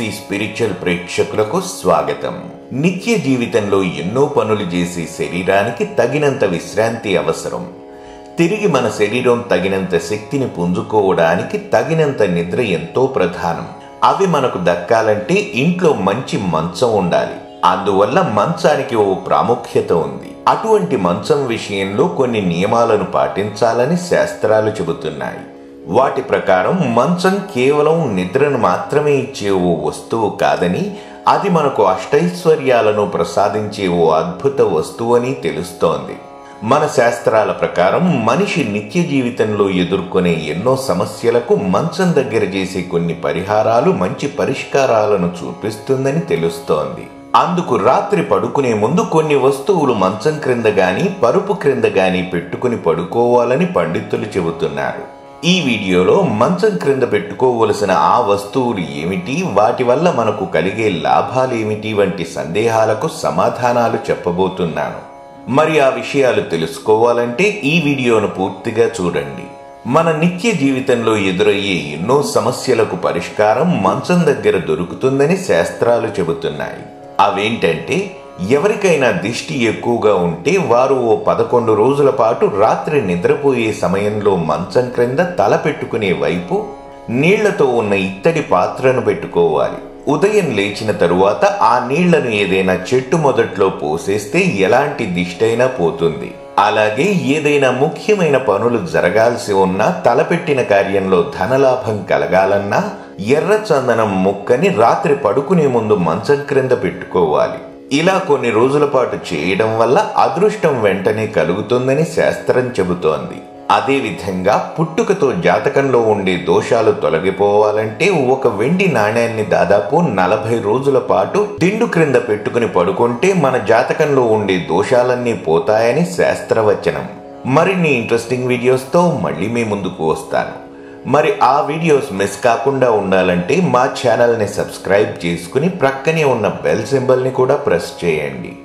TMC spiritual ప్రేక్షకులకు స్వాగతం నిత్య జీవితంలో ఎన్నో పనులు చేసే శరీరానికి తగినంత విశ్రాంతి అవసరం తిరిగి మన శరీరం తగినంత శక్తిని పుంజుకోవడానికి తగినంత నిద్ర ఎంతో ప్రధానం అవి మనకు దక్కాలంటే ఇంట్లో మంచి మంచం ఉండాలి అందువల్ల మంచానికి ఓ ప్రాముఖ్యత ఉంది అటువంటి మంచం విషయంలో కొన్ని నియమాలను పాటించాలని శాస్త్రాలు చెబుతున్నాయి వాటి ప్రకారం మంచం కేవలం నిద్రను మాత్రమే ఇచ్చే ఓ వస్తువు కాదని అది మనకు అష్టైశ్వర్యాలను ప్రసాదించే ఓ అద్భుత వస్తువు అని తెలుస్తోంది మన శాస్త్రాల ప్రకారం మనిషి నిత్య జీవితంలో ఎదుర్కొనే ఎన్నో సమస్యలకు మంచం దగ్గర చేసే కొన్ని పరిహారాలు మంచి పరిష్కారాలను చూపిస్తుందని తెలుస్తోంది అందుకు రాత్రి పడుకునే ముందు కొన్ని వస్తువులు మంచం క్రింద గాని పరుపు క్రింద గాని పెట్టుకుని పడుకోవాలని పండితులు చెబుతున్నారు ఈ వీడియోలో మంచం క్రింద పెట్టుకోవలసిన ఆ వస్తువులు ఏమిటి వాటి వల్ల మనకు కలిగే లాభాలేమిటి వంటి సందేహాలకు సమాధానాలు చెప్పబోతున్నాను మరి ఆ విషయాలు తెలుసుకోవాలంటే ఈ వీడియోను పూర్తిగా చూడండి మన నిత్య జీవితంలో ఎదురయ్యే ఎన్నో సమస్యలకు పరిష్కారం మంచం దగ్గర దొరుకుతుందని శాస్త్రాలు చెబుతున్నాయి అవేంటంటే ఎవరికైనా దిష్టి ఎక్కువగా ఉంటే వారు ఓ పదకొండు రోజుల పాటు రాత్రి నిద్రపోయే సమయంలో మంచం క్రింద తల పెట్టుకునే వైపు నీళ్లతో ఉన్న ఇత్తడి పాత్రను పెట్టుకోవాలి ఉదయం లేచిన తరువాత ఆ నీళ్లను ఏదైనా చెట్టు మొదట్లో పోసేస్తే ఎలాంటి దిష్టైనా పోతుంది అలాగే ఏదైనా ముఖ్యమైన పనులు జరగాల్సి ఉన్నా తలపెట్టిన కార్యంలో ధనలాభం కలగాలన్నా ఎర్ర చందనం ముక్కని రాత్రి పడుకునే ముందు మంచం క్రింద పెట్టుకోవాలి ఇలా కొన్ని రోజుల పాటు చేయడం వల్ల అదృష్టం వెంటనే కలుగుతుందని శాస్త్రం చెబుతోంది అదేవిధంగా పుట్టుకతో జాతకంలో ఉండే దోషాలు తొలగిపోవాలంటే ఒక వెండి నాణ్యాన్ని దాదాపు నలభై రోజుల పాటు దిండు క్రింద పెట్టుకుని పడుకుంటే మన జాతకంలో ఉండే దోషాలన్నీ పోతాయని శాస్త్రవచనం మరిన్ని ఇంట్రెస్టింగ్ వీడియోస్తో మళ్ళీ మీ ముందుకు వస్తాను మరి ఆ వీడియోస్ మిస్ కాకుండా ఉండాలంటే మా ఛానల్ని సబ్స్క్రైబ్ చేసుకుని ప్రక్కనే ఉన్న బెల్ సింబల్ని కూడా ప్రెస్ చేయండి